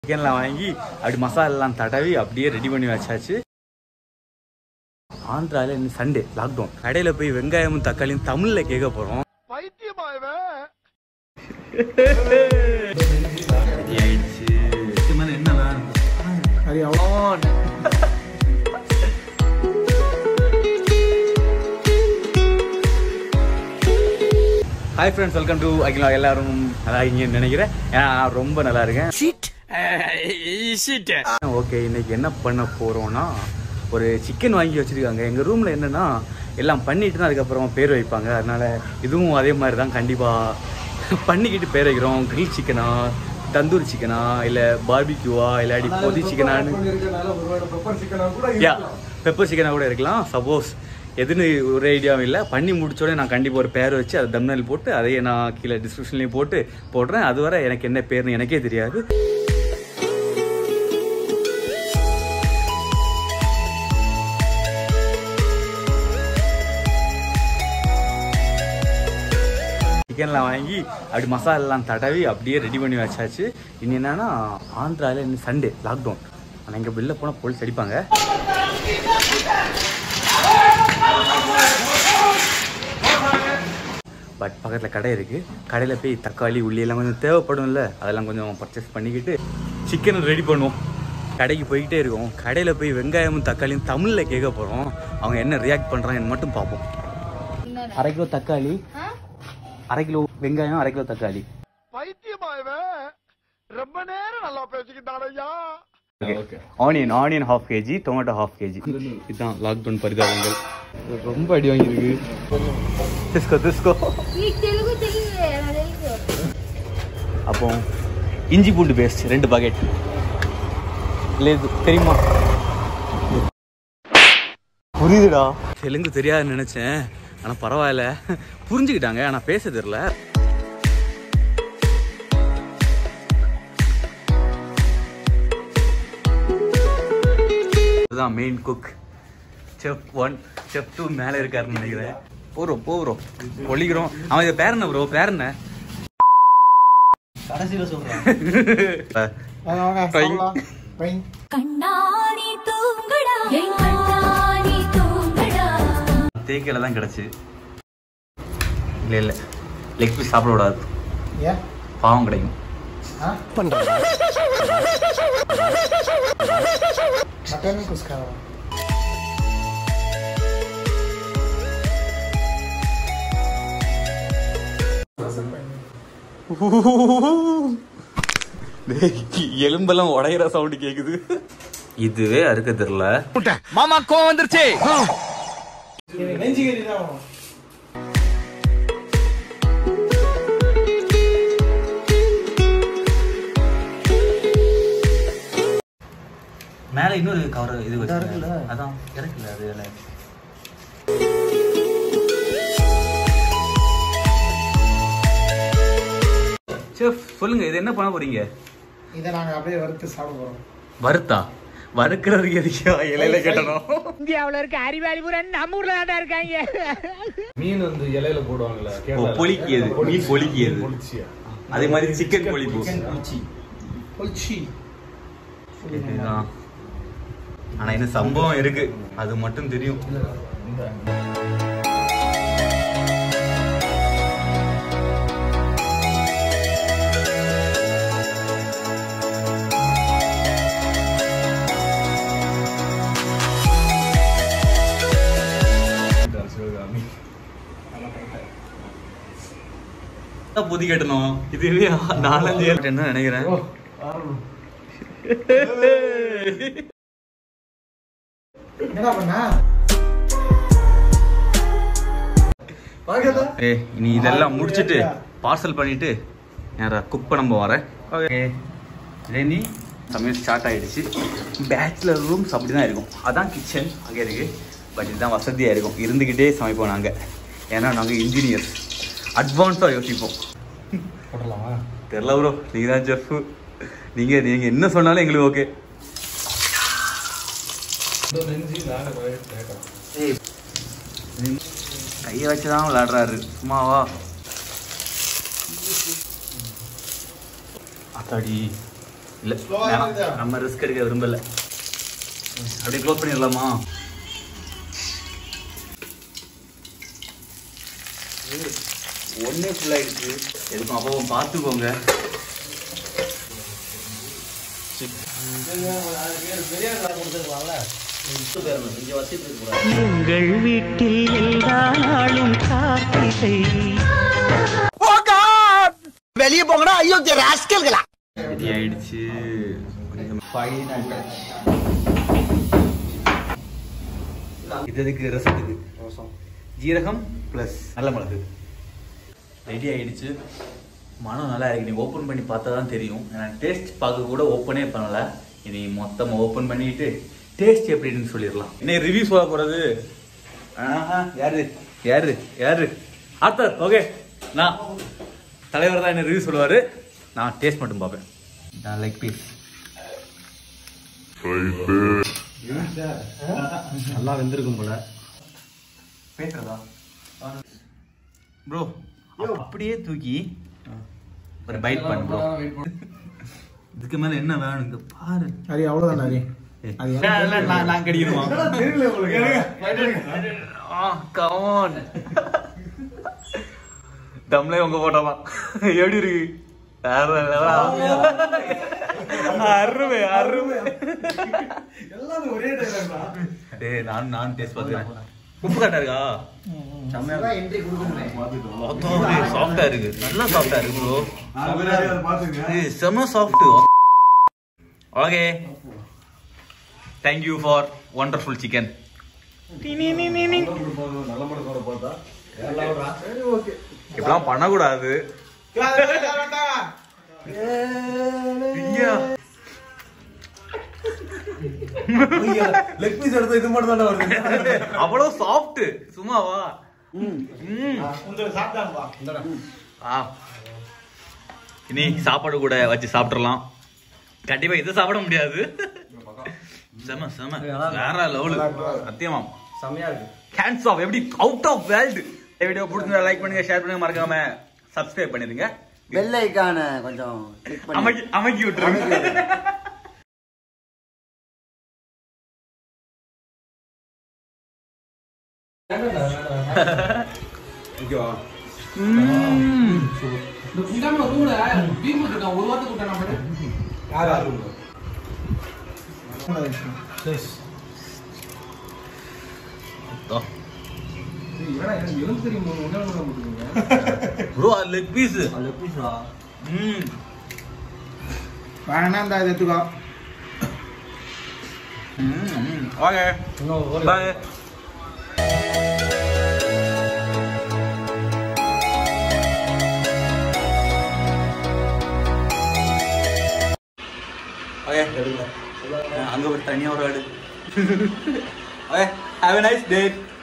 சிக்கன்லாம் வாங்கி அப்படி மசாலாலாம் தடவி அப்படியே ரெடி பண்ணி வச்சாச்சு ஆந்திராவில் இன்னும் சண்டே லாக்டவுன் கடையில் போய் வெங்காயமும் தக்காளியும் தமிழில் கேட்க போகிறோம் என்ன hi friends welcome to Akila எல்லாரும் நல்லா இருக்கீங்கன்னு நினைக்கிறேன் ஏன்னா நான் ரொம்ப நல்லா இருக்கேன் ஓகே இன்னைக்கு என்ன பண்ண போறோம்னா ஒரு சிக்கன் வாங்கி வச்சிருக்காங்க எங்க ரூம்ல என்னன்னா எல்லாம் பண்ணிட்டு தான் அதுக்கப்புறம் பேர் வைப்பாங்க அதனால இதுவும் அதே மாதிரி தான் கண்டிப்பா பண்ணிக்கிட்டு பேர் வைக்கிறோம் கிரில் சிக்கனா தந்தூரி சிக்கனா இல்ல பார்பிக்யூவா இல்லாட்டி பொதி சிக்கனான்னு யா பெப்பர் சிக்கனாக கூட இருக்கலாம் சப்போஸ் எதுன்னு ஒரு ஐடியாவும் இல்லை பண்ணி முடிச்சோடனே நான் கண்டிப்பாக ஒரு பேர் வச்சு அதை தம்னல் போட்டு அதையே நான் கீழே டிஸ்கிரிப்ஷன்லேயும் போட்டு போடுறேன் அதுவரை எனக்கு என்ன பேர்னு எனக்கே தெரியாது சிக்கன்லாம் வாங்கி அப்படி மசாலாலாம் தடவி அப்படியே ரெடி பண்ணி வச்சாச்சு இனி என்னன்னா ஆந்திராவில் இன்னும் சண்டே லாக்டவுன் ஆனால் இங்கே வெளில போனால் போலீஸ் அடிப்பாங்க பட் பக்கத்தில் கடை இருக்குது கடையில் போய் தக்காளி உள்ளி எல்லாம் கொஞ்சம் தேவைப்படும்ல அதெல்லாம் கொஞ்சம் பர்ச்சேஸ் பண்ணிக்கிட்டு சிக்கன் ரெடி பண்ணுவோம் கடைக்கு போய்கிட்டே இருக்கோம் கடையில் போய் வெங்காயமும் தக்காளியும் தமிழில் கேட்க போகிறோம் அவங்க என்ன ரியாக்ட் பண்ணுறாங்கன்னு மட்டும் பார்ப்போம் அரை கிலோ தக்காளி அரை கிலோ வெங்காயம் அரை கிலோ தக்காளி ரொம்ப நேரம் நல்லா பேசிக்கிட்டான் ஐயா onion onion half KG tomato half KG இதுதான் லாக்டவுன் பரிதாபங்கள் ரொம்ப அடி வாங்கியிருக்கு திஸ்கோ திஸ்கோ నీకు తెలుగు తెలియదే నాకు తెలుసు அப்போ இஞ்சி பூண்டு பேஸ்ட் ரெண்டு பாக்கெட் లేదు தெரியுமா புரியுதுடா தெலுங்கு தெரியாதுன்னு நினைச்சேன் ஆனா பரவாயில்ல புரிஞ்சுக்கிட்டாங்க ஆனா பேச தெரியல இதுதான் main cook chef one chef two மேலே இருக்காருன்னு நினைக்கிறேன் போறோம் போகிறோம் ஒழிக்கிறோம் அவன் இது பேர் என்ன ப்ரோ பேர் என்ன Trying. கண்ணாடி தூங்குடா என் கண்ணாடி தூங்குடா தேக்கையில தான் கிடச்சி இல்லை இல்லை லெக் பீஸ் சாப்பிட விடாது பாவம் கிடைக்கும் மட்டன் குஸ்கா எலும்பெல்லாம் உடையிற சவுண்ட் கேக்குது இதுவே அறுக்க தெரியல மாமா கோவம் வந்துருச்சு நெஞ்சுக்கறி தான் மேல இன்னொரு கவர் இது வச்சு அதான் இறக்கல அது வேலை செஃப் சொல்லுங்க இது என்ன பண்ண போறீங்க இதை நாங்க அப்படியே வறுத்து சாப்பிட போறோம் வறுத்தா வறுக்கிறதுக்கு எதுக்கா இலையில கட்டணும் மீன் வந்து இலையில போடுவாங்கல்ல ஓ, கேரளால. பொளிக்கியது மீன் பொளிக்கியது பொளிச்சியா அதே மாதிரி சிக்கன் பொளிப்பு பொலிச்சி இதுதான். ஆனா இந்த சம்பவம் இருக்கு அது மட்டும் தெரியும் சிவகாமி புதி கட்டணும் இதுவே நாலஞ்சு ஏழு என்ன நினைக்கிறேன் என்னடா பண்ணா ஏ இனி இதெல்லாம் முடிச்சிட்டு பார்சல் பண்ணிட்டு நேரா குக் பண்ண நம்ம வரேன் ஓகே ரெனி சமையல் ஸ்டார்ட் ஆயிடுச்சு பேச்சுலர் ரூம்ஸ் அப்படி தான் இருக்கும் அதான் கிச்சன் அங்கே இருக்கு பட் இதுதான் வசதியாக இருக்கும் இருந்துக்கிட்டே சமைப்போம் நாங்கள் ஏன்னா நாங்கள் இன்ஜினியர்ஸ் அட்வான்ஸாக யோசிப்போம் போடலாமா தெரில ப்ரோ நீங்கள் தான் ஜெஃப் நீங்கள் நீங்கள் என்ன சொன்னாலும் எங்களுக்கு ஓகே இந்த நெஞ்சு நானே கேட்கறேன் கையை வச்சு தான் விளாடுறாரு சும்மாவா அத்தாடி இல்ல Slow ஆ வேணாம். இருக்குதா? நம்ம ரிஸ்க் எடுக்க விரும்பல அப்படியே க்ளோஸ் பண்ணிடலாமா ஒன்னே ஃபுல் ஆயிடுச்சு எதுக்கும் அப்போ பார்த்துக்கோங்க எங்கள் வீட்டில் எல்லா நாளும் கார்த்திகை வெளியே போங்கடா ஐயோ ராஸ்கல்களா ரெடி ஆயிடுச்சு ஃபைனல் டச் இது எதுக்கு ரசத்துக்கு ஜீரகம் ப்ளஸ் நல்ல மிளகு ரெடி ஆயிடுச்சு மனம் நல்லா இருக்கு நீ ஓப்பன் பண்ணி பார்த்தா தான் தெரியும் நான் டேஸ்ட் பார்க்க கூட ஓப்பனே பண்ணல இனி மொத்தமாக ஓப்பன் பண்ணிட்டு டேஸ்ட் எப்படின்னு சொல்லிடலாம் இன்னைக்கு ரிவ்யூ சொல்ல போறது ஆஹா, யாரு யாரு யாரு ஆத்தர் ஓகே நான் தலைவர் தான் என்ன ரிவ்யூ சொல்லுவாரு நான் டேஸ்ட் மட்டும் பார்ப்பேன் நான் லைக் பீஸ் நல்லா வெந்திருக்கும் போல பேசுறதா ப்ரோ அப்படியே தூக்கி ஒரு பைட் பண்ணு ப்ரோ இதுக்கு மேல என்ன வேணும் இங்க பாரு ஹரி அவ்வளவுதான் ஹரி அது நான் நான் நான் நான் கடிக்கணுமா ஆ கமான் தம்லே உங்க போட்டோமா எப்படி இருக்கு வேற level ஆ? அருமை அருமை எல்லாமே ஒரே டைலாக் டேய் நான் நான் டேஸ்ட் பார்த்துக்கிறேன் உப்பு கரெக்டா இருக்கா தான் என்ட்ரி கொடுக்கணும் சாஃப்டா இருக்கு நல்லா சாஃப்டா இருக்கு ப்ரோ ஏய் செம soft okay thank you for wonderful chicken இப்படிலாம் பண்ணக்கூடாது ஐயா. லெக் பீஸ் எடுத்து இது மட்டும் தான் வருது அவ்வளவு சாஃப்ட் சும்மாவா ம். உங்களுக்கு சாப்பிட்டாங்கப்பா ஆ இனி சாப்பாடு கூட வச்சு சாப்பிட்றலாம் கண்டிப்பா இதை சாப்பிட முடியாது செம செம வேற லெவலு சத்தியமா செம்மையா இருக்கு ஹேண்ட்ஸ் ஆஃப் எப்படி அவுட் ஆஃப் வேர்ல்டு வீடியோ பிடிச்சிருந்தா லைக் பண்ணுங்க ஷேர் பண்ணுங்க மறக்காம சப்ஸ்கிரைப் பண்ணிருங்க பெல் ஐக்கான கொஞ்சம் click பண்ணி அமைக்கி அமைக்கி விட்டுருங்க ஓகேவா யார் யார் ப்ரோ லெக் பீஸ் ம் வேணா இந்த இது எடுத்துக்கோ ம் ஓகே பாய் ஓகே அங்க ஒரு தனியா ஒரு ஆடு okay have a nice day